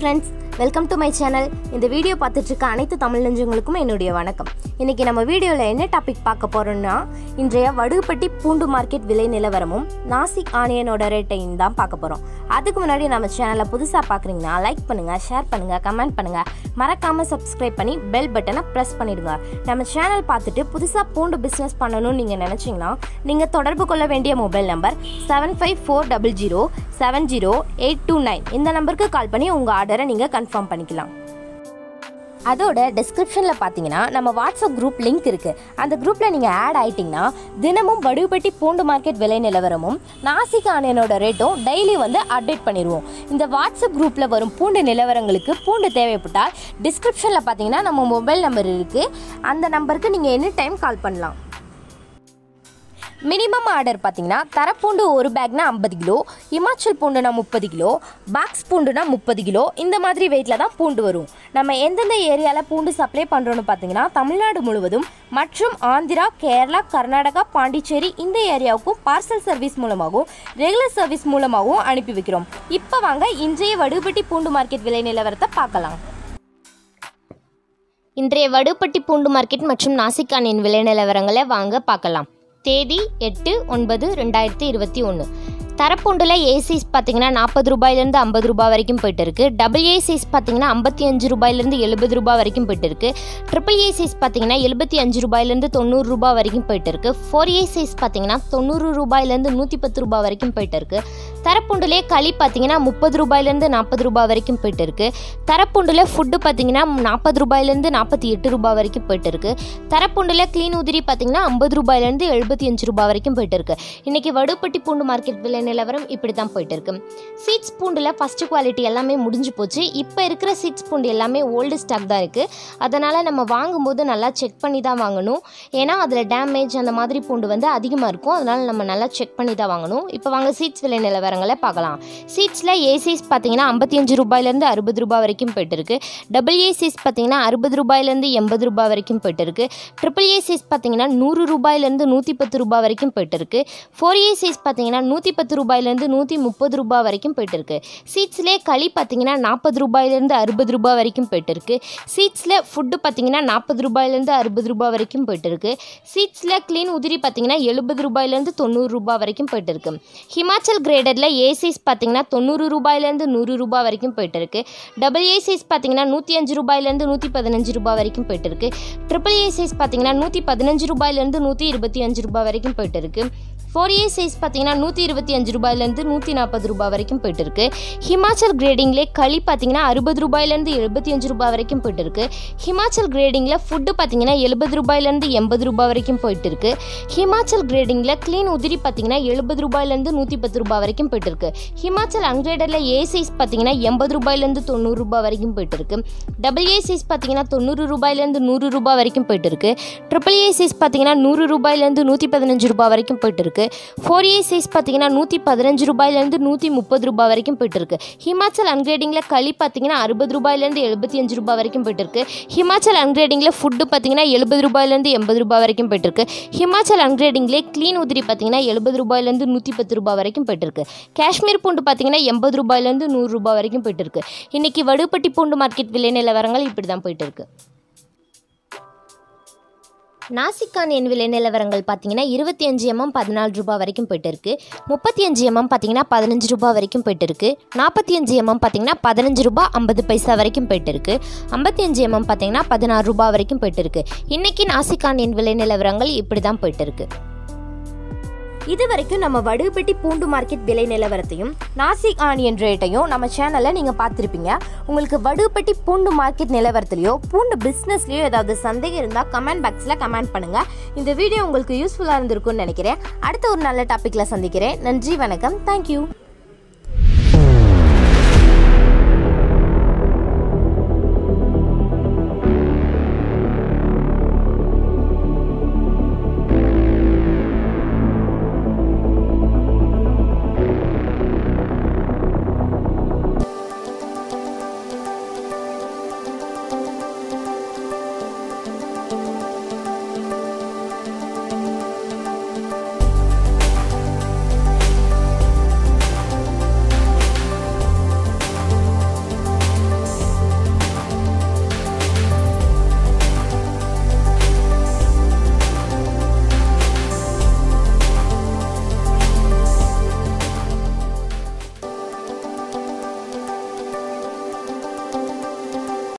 friends welcome to my channel இந்த video பார்த்துட்டு இருக்க அனைத்து தமிழ் நெஞ்சங்களுக்கும் என்னுடைய வணக்கம் இன்னைக்கு நம்ம வீடியோவில் என்ன டாபிக் பார்க்க போறோம்னா இன்றைய வடுகுப்பட்டி பூண்டு மார்க்கெட் விலை நிலவரமும் நாசிக் ஆனியனோட ரேட்டையும் தான் பார்க்க போகிறோம் அதுக்கு முன்னாடி நம்ம சேனலை புதுசாக பார்க்குறீங்கன்னா லைக் பண்ணுங்கள் ஷேர் பண்ணுங்கள் கமெண்ட் பண்ணுங்கள் மறக்காமல் சப்ஸ்கிரைப் பண்ணி பெல் பட்டனை ப்ரெஸ் பண்ணிடுங்க நம்ம சேனல் பார்த்துட்டு புதுசாக பூண்டு பிஸ்னஸ் பண்ணணும்னு நீங்கள் நினச்சிங்கன்னா நீங்கள் தொடர்பு கொள்ள வேண்டிய mobile number seven five four double zero seven zero eight two nine இந்த நம்பருக்கு கால் பண்ணி உங்கள் ஆர்டரை நீங்கள் கன்ஃபார்ம் பண்ணிக்கலாம் அதோட டிஸ்கிரிப்ஷனில் பார்த்தீங்கன்னா நம்ம வாட்ஸ்அப் குரூப் லிங்க் இருக்குது அந்த குரூப்பில் நீங்கள் ஆட் ஆயிட்டீங்கன்னா தினமும் வடுகுப்பட்டி பூண்டு மார்க்கெட் விலை நிலவரமும் நாசிக் ஆனியனோட ரேட்டும் டெய்லி வந்து அப்டேட் பண்ணிடுவோம் இந்த வாட்ஸ்அப் குரூப்பில் வரும் பூண்டு நிலவரங்களுக்கு பூண்டு தேவைப்பட்டால் டிஸ்கிரிப்ஷனில் பார்த்தீங்கன்னா நம்ம மொபைல் நம்பர் இருக்குது அந்த நம்பருக்கு நீங்கள் எனி டைம் கால் பண்ணலாம் மினிமம் ஆர்டர் பார்த்தீங்கன்னா தரப்பூண்டு ஒரு பேக்னா ஐம்பது கிலோ இமாச்சல் பூண்டுனா முப்பது கிலோ பாக்ஸ் பூண்டுனா முப்பது கிலோ இந்த மாதிரி வெயிட்டில் தான் பூண்டு வரும் நம்ம எந்தெந்த ஏரியாவில் பூண்டு சப்ளை பண்ணுறோன்னு பார்த்தீங்கன்னா தமிழ்நாடு முழுவதும் மற்றும் ஆந்திரா கேரளா கர்நாடகா பாண்டிச்சேரி இந்த ஏரியாவுக்கும் பார்சல் சர்வீஸ் மூலமாகவும் ரெகுலர் சர்வீஸ் மூலமாகவும் அனுப்பி வைக்கிறோம் இப்போ வாங்க இன்றைய வடுபட்டி பூண்டு மார்க்கெட் விலை நிலவரத்தை பார்க்கலாம் இன்றைய வடுப்பட்டி பூண்டு மார்க்கெட் மற்றும் நாசிக்கானின் விலை நிலவரங்களை வாங்க பார்க்கலாம் தேதி எட்டு ஒன்பது ரெண்டாயிரத்தி இருபத்தி ஒன்று தரப்பூண்டில் ஏசிஸ் பார்த்தீங்கன்னா நாற்பது ரூபாயிலேருந்து ஐம்பது ரூபாய் வரைக்கும் போயிட்டு இருக்கு டபுள் ஏசிஸ் பார்த்தீங்கன்னா ஐம்பத்தி அஞ்சு ரூபாயிலேருந்து எழுபது ரூபாய் வரைக்கும் போயிட்டு இருக்கு ட்ரிபிள் ஏசிஸ் பார்த்தீங்கன்னா எழுபத்தி அஞ்சு ரூபாயிலேருந்து தொண்ணூறு ரூபாய் வரைக்கும் போயிட்டு இருக்கு ஃபோர் ஏசிஸ் பார்த்தீங்கன்னா தொண்ணூறு ரூபாயிலேருந்து நூற்றி பத்து ரூபாய் வரைக்கும் போயிட்டு இருக்கு தரப்புண்டிலே களி பார்த்தீங்கன்னா முப்பது ரூபாயிலேருந்து நாற்பது ரூபாய் வரைக்கும் போயிட்டு இருக்கு தரப்புண்டில் ஃபுட்டு பார்த்தீங்கன்னா நாற்பது ரூபாயிலேருந்து நாற்பத்தி எட்டு ரூபாய் வரைக்கும் போயிட்டு இருக்கு தரப்புண்டில் க்ளீன் உதிரி பார்த்தீங்கன்னா ஐம்பது ரூபாயிலேருந்து எழுபத்தி அஞ்சு ரூபாய் வரைக்கும் போயிட்டு இருக்கு இன்னைக்கு வடுப்பட்டி பூண்டு மார்க்கெட் விலை நிலவரம் இப்படி தான் போயிட்டு இருக்கு சீட்ஸ் பூண்டில் ஃபர்ஸ்ட் குவாலிட்டி எல்லாமே முடிஞ்சு போச்சு இப்போ இருக்கிற சீட்ஸ் பூண்டு எல்லாமே ஓல்டு ஸ்டாக் தான் இருக்குது அதனால் நம்ம வாங்கும்போது நல்லா செக் பண்ணி தான் வாங்கணும் ஏன்னா அதில் டேமேஜ் அந்த மாதிரி பூண்டு வந்து அதிகமாக இருக்கும் அதனால் நம்ம நல்லா செக் பண்ணி தான் வாங்கணும் இப்போ வாங்க சீட்ஸ் விலை நிலவரங்களை பார்க்கலாம் சீட்ஸில் ஏசிஸ் பார்த்தீங்கன்னா ஐம்பத்தி அஞ்சு ரூபாயிலேருந்து அறுபது ரூபாய் வரைக்கும் போயிட்டு இருக்கு டபுள் ஏசிஸ் பார்த்தீங்கன்னா அறுபது ரூபாயிலேருந்து எண்பது ரூபாய் வரைக்கும் போயிட்டு இருக்கு ட்ரிபிள் ஏசிஸ் பார்த்தீங்கன்னா நூறு ரூபாயிலேருந்து நூற்றி பத்து ரூபாய் வரைக்கும் போயிட்டு இருக்கு ஃபோர் ஏசிஸ் பார்த்தீங்கன்னா நூற்றி பத்து ரூபாயிலேருந்து நூற்றி முப்பது ரூபாய் வரைக்கும் போயிட்டு இருக்கு சீட்ஸ்லேயே களி பார்த்தீங்கன்னா நாற்பது ரூபாயிலேருந்து அறுபது ரூபாய் வரைக்கும் போயிட்டு இருக்கு சீட்ஸில் ஃபுட்டு பார்த்தீங்கன்னா நாற்பது ரூபாயிலேருந்து அறுபது ரூபாய் வரைக்கும் போயிட்டு இருக்கு சீட்ஸில் க்ளீன் உதிரி பார்த்தீங்கன்னா எழுபது ரூபாயிலேருந்து தொண்ணூறு ரூபாய் வரைக்கும் போயிட்டு இருக்கு ஹிமாச்சல் கிரேடரில் ஏசிஸ் பார்த்தீங்கன்னா தொண்ணூறு ரூபாயிலேருந்து நூறு ரூபாய் வரைக்கும் போயிட்டு இருக்கு டபுள் ஏசிஸ் பார்த்தீங்கன்னா நூற்றி அஞ்சு ரூபாயிலேருந்து நூற்றி பதினஞ்சு ரூபாய் வரைக்கும் போயிட்டு இருக்கு ட்ரிபிள் ஏசிஸ் பார்த்தீங்கன்னா நூற்றி பதினஞ்சு ரூபாயிலேருந்து நூற்றி இருபத்தி அஞ்சு ரூபாய் வரைக்கும் போயிட்டு இருக்கு ஃபோர் ஏ சைஸ் பார்த்தீங்கன்னா நூற்றி இருபத்தி அஞ்சு ரூபாயிலேருந்து நூற்றி நாற்பது ரூபாய் வரைக்கும் போயிட்டு இருக்கு ஹிமாச்சல் கிரேடிங்லே களி பார்த்தீங்கன்னா அறுபது ரூபாயிலேருந்து எழுபத்தி அஞ்சு ரூபாய் வரைக்கும் போயிட்டு இருக்கு ஹிமாச்சல் கிரேடிங்கில் ஃபுட்டு பார்த்தீங்கன்னா எழுபது ரூபாயிலேருந்து எண்பது ரூபாய் வரைக்கும் போயிட்டு இருக்கு ஹிமாச்சல் கிரேடிங்கில் க்ளீன் உதிரி பார்த்தீங்கன்னா எழுபது ரூபாயிலேருந்து நூற்றி பத்து ரூபாய் வரைக்கும் போயிட்டு இருக்கு ஹிமாச்சல் அன்கிரேடரில் ஏ சைஸ் பார்த்தீங்கன்னா எண்பது ரூபாயிலேருந்து தொண்ணூறு ரூபாய் வரைக்கும் போயிட்டு இருக்கு டபுள் ஏ சைஸ் பார்த்தீங்கன்னா தொண்ணூறு ரூபாயிலேருந்து நூறு ரூபாய் வரைக்கும் போயிட்டு இருக்கு ட்ரிபிள் ஏ சைஸ் பார்த்தீங்கன்னா நூறு ரூபாயிலேருந்து நூற்றி பதினஞ்சு ரூபாய் வரைக்கும் போயிட்டு இருக்கு ஃபோர் ஏ சைஸ் பார்த்தீங்கன்னா நூற்றி பதினஞ்சு ரூபாயிலேருந்து நூற்றி முப்பது ரூபாய் வரைக்கும் போயிட்டு இருக்கு ஹிமாச்சல் அன்கிரேடிங்கில் களி பார்த்தீங்கன்னா அறுபது ரூபாயிலேருந்து எழுபத்தி அஞ்சு ரூபாய் வரைக்கும் போயிட்டு இருக்கு ஹிமாச்சல் அன்கிரேடிங்கில் ஃபுட்டு பார்த்தீங்கன்னா எழுபது ரூபாயிலேருந்து எண்பது ரூபாய் வரைக்கும் போயிட்டு இருக்கு ஹிமாச்சல் அன்கிரேடிங்லேயே க்ளீன் உதிரி பார்த்தீங்கன்னா எழுபது ரூபாயிலேருந்து நூற்றி பத்து ரூபாய் வரைக்கும் போயிட்டு இருக்கு காஷ்மீர் பூண்டு பார்த்தீங்கன்னா எண்பது ரூபாயிலேருந்து நூறு ரூபாய் வரைக்கும் போயிட்டு இருக்கு இன்னைக்கு வடுப்பட்டி பூண்டு மார்க்கெட் விலை நிலவரங்கள் இப்படி தான் போயிட்டு இருக்கு நாசிக்கான் என் விலை நிலவரங்கள் பார்த்தீங்கன்னா இருபத்தி அஞ்சு எம்எம் பதினாலு ரூபாய் வரைக்கும் போயிட்டு இருக்கு முப்பத்தி அஞ்சு எம்எம் பார்த்தீங்கன்னா பதினஞ்சு ரூபாய் வரைக்கும் போயிட்டு இருக்கு நாற்பத்தி அஞ்சு எம்எம் பார்த்தீங்கன்னா பதினஞ்சு ரூபாய் ஐம்பது பைசா வரைக்கும் போயிட்டு இருக்கு ஐம்பத்தி அஞ்சு எம்எம் பார்த்தீங்கன்னா பதினாறு ரூபாய் வரைக்கும் போயிட்டு இருக்கு இன்னைக்கு நாசிக்கான் என் விலை நிலவரங்கள் இப்படி தான் போயிட்டு இருக்கு இது வரைக்கும் நம்ம வடுப்பட்டி பூண்டு மார்க்கெட் விலை நிலவரத்தையும் நாசிக் ஆனியன் ரேட்டையும் நம்ம சேனலில் நீங்கள் பார்த்துருப்பீங்க உங்களுக்கு வடுப்பட்டி பூண்டு மார்க்கெட் நிலவரத்துலையோ பூண்டு பிஸ்னஸ்லையோ ஏதாவது சந்தேகம் இருந்தால் கமெண்ட் பாக்ஸில் கமெண்ட் பண்ணுங்கள் இந்த வீடியோ உங்களுக்கு யூஸ்ஃபுல்லாக இருந்திருக்கும்னு நினைக்கிறேன் அடுத்த ஒரு நல்ல டாப்பிக்கில் சந்திக்கிறேன் நன்றி வணக்கம் தேங்க்யூ